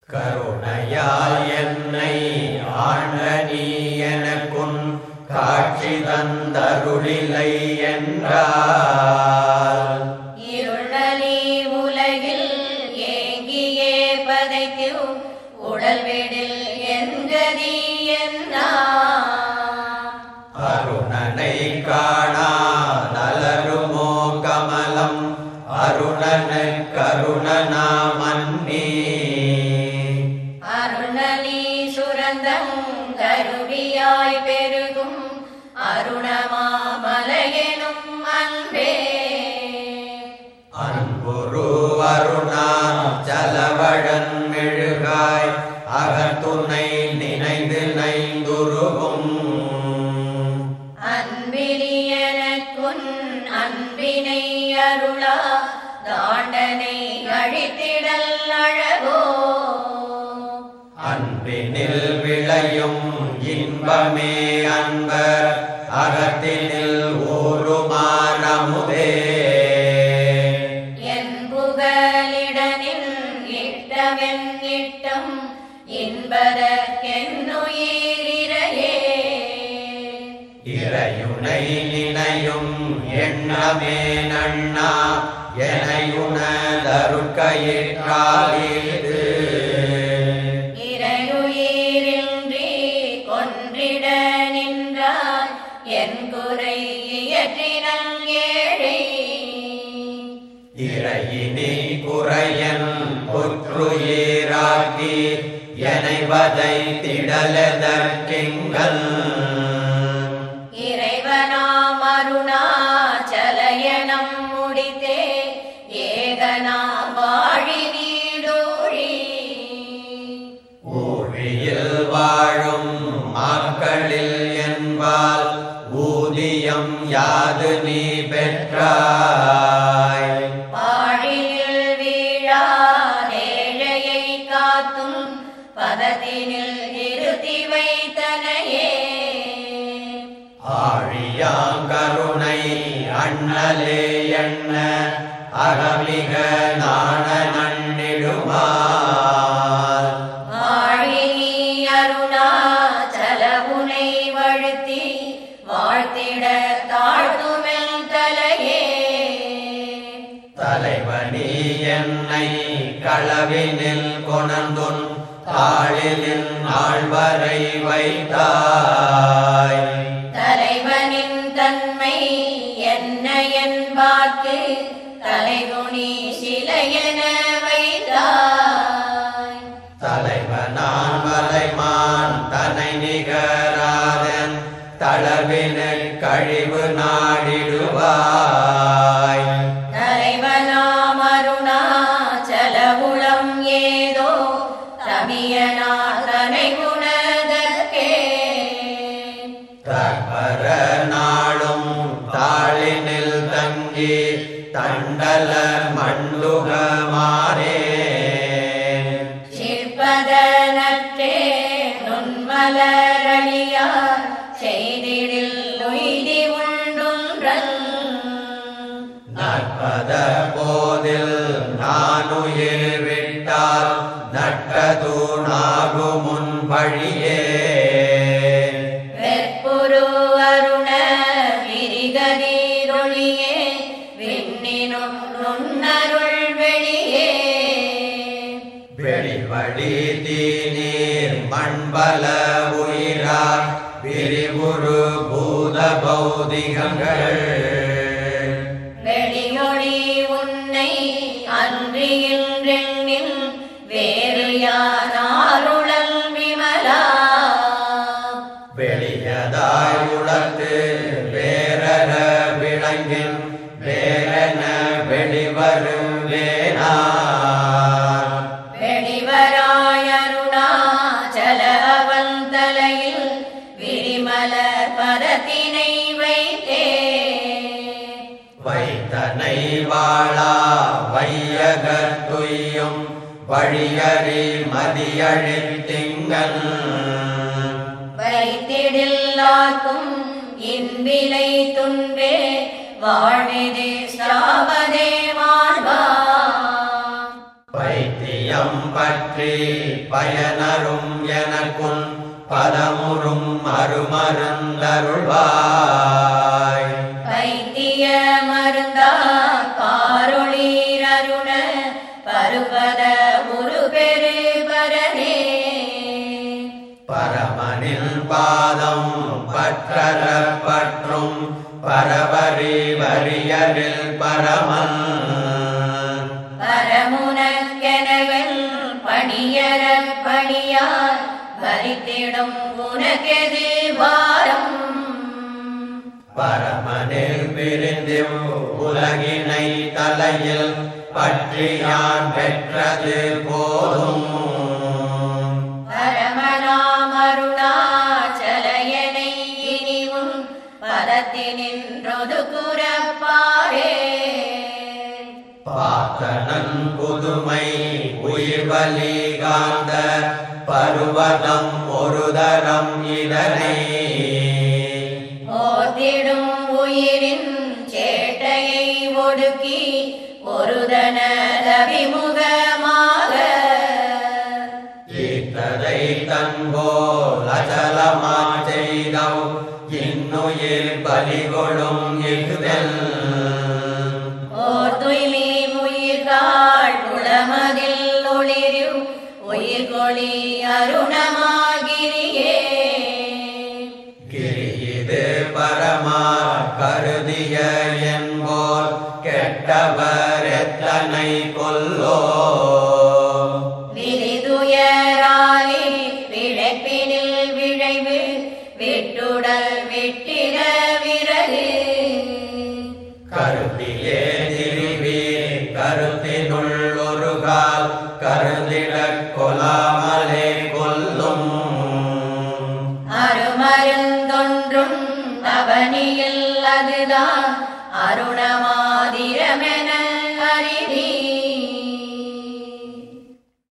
கருணையால் என்னை ஆண்ட நீ எனக்குன் காட்சி தந்தருளிலை என்றால் இருளலி உலகில் ஏங்கியே பதைக்கு உடல் விடில் என்கதி என்னா அருணனை காணாதலருமோ கமலம் அருணன கருணனா மன்னி அருணலி சுரந்தம் கருவியாய் பெருகும் அருணமாமலையெனும் அன்பே அன்புரு அருணா ஜலவழன் மெழுகாய் அகத்துணை நினைந்து நைந்துருகும் அன்பிலியனக்குன் அன்பினை அருளா தாண்டனை அழித்திடல் அழகோ அன்பினில் விளையும் இன்பமே அன்பர் அகத்தினில் ஊருமானமுதே என் புகலிடனின் இட்டவென் இட்டம் இன்பதற்கென்னுயிரிரையே இறையுனை நினையும் எண்ணமே நண்ணா எனையுணதருட்கயிற்றாலீது இறையுயிரின்றி கொன்றிட நின்றார் என் குறை இயற்றினல் ஏழை இறையினி குறையன் புற்றுயிராக்கி எனைவதை திடலதற்கிங்கள் இறைவனாம் அருணாச்சலயனம் முடித்தே ஏகனா வாழி நீடூழி ஊழியில் வாழும் மக்களில் என்பால் ஊதியம் யாது நீ பெற்றாய் பாழியில் வீழாதேழையை காத்தும் பதத்தினில் நிறுத்தி வைத்தனையே ஆழியாங்கருணை அண்ணலே எண்ண அகமிக நாண நன்னிடுமால் ஆழினி அருணாச்சலவுனை வழுத்தி வாழ்த்திட தாழ்த்துமெல் தலையே தலைவனி என்னை களவினில் கொணர்ந்துன் தாழிலின் ஆழ்வரை வைத்தாய் தலைவனின் தன்மை என்ன என்பார்க்கு தலைகுனி சிலையென வைத்தாய் தலைவனான் வலைமான் தனை நிகராதன் தளவினில் கழிவு நாடிடுவாய் தலைவனாம் அருணாச்சலவுளம் ஏதோ தமியனார் தனை குணதற்கே தற்பர நாளும் தாளினில் தங்கி தண்டல மண்டுகமானே சிற்பதனற்றே நுண்மலரழியார் செய்திடில் உய்தி உண்டுன்றல் நற்பத போதில் நானுயிர் விட்டால் நட்டது நாகுமுன் பழியே வெற்புரு அருண விரிகதிரொளியே விண்ணினும் நுண்ணருள் வெளியே வெளிவழி தீநீர் மண்பல உயிரார் விரிவுரு பூத பௌதிகங்கள் வெளியொளி உன்னை அன்றியின்றெண்ணில் வேறு யானாருளல் விமலா வெளியதாய் உலர்ந்து வேறற விளங்கின் வேறென வெளிவரும் வேணார் வெளிவராயருணாச்சலவன் தலையில் விரிமல பதத்தினை வைத்தே வைத்தனை வாழா வையகத்துய்யும் வழியறி மதியழித்திங்கள் வைத்திடில்லார்க்கும் இன்பிலை துன்பே வாழ்விது சாவதே மாழ்வா வைத்திய பஞ்சம் பற்றி பயனரும் எனக்குன் பதமுறும் மறுமருந்தருள்வாய் வைத்திய மருந்தா காரொளீர் அருண பருபத உரு பெருபரனே பரமனின் பாதம் பற்றற பற்றும் பரவரி வரியரில் பரமன் பரமுனக்கெனவன் பணியர பணியார் பலித்திடும் உனக்கெது பாரம் பரமனில் பிரிந்து உலகினை தலையில் பற்றியான் பெற்றது போதும் பரமநாமருணாச்சலயனை இனி உன் பதத்தினின்றொது குறப்பாரே பார்த்தனன் புதுமை உயிர்வலி காந்த பருவதம் ஒரு தரம் இதனை ஓர்த்திடும் உயிரின் சேட்டையை ஒடுக்கி ஒருதனதபிமுகமாக ஈத்ததை தன்போல் அச்சலமாச் செய்தவ் இன்னுயிர் பலிகொடும் இகுதல் ஓர் துய்மி உயிர்காள் உளமதில் ஒளிரு உயிர்கொளி அருணமாகிரியே கிரியிது பரமா கருதிய என்போர் கெட்டவர் எத்தனை கொல்லோ விரிதுயராலே பிழைப்பினில் விழைவு விட்டுடல் விட்டிட விறகு கருத்திலே திரிவி கருத்தினுள் ஒரு கால் கருதிடக் கொலாமலே கொல்லும் அருமருந்தொன்றும் அவனியில் அதுதான் அருணமாதிரமென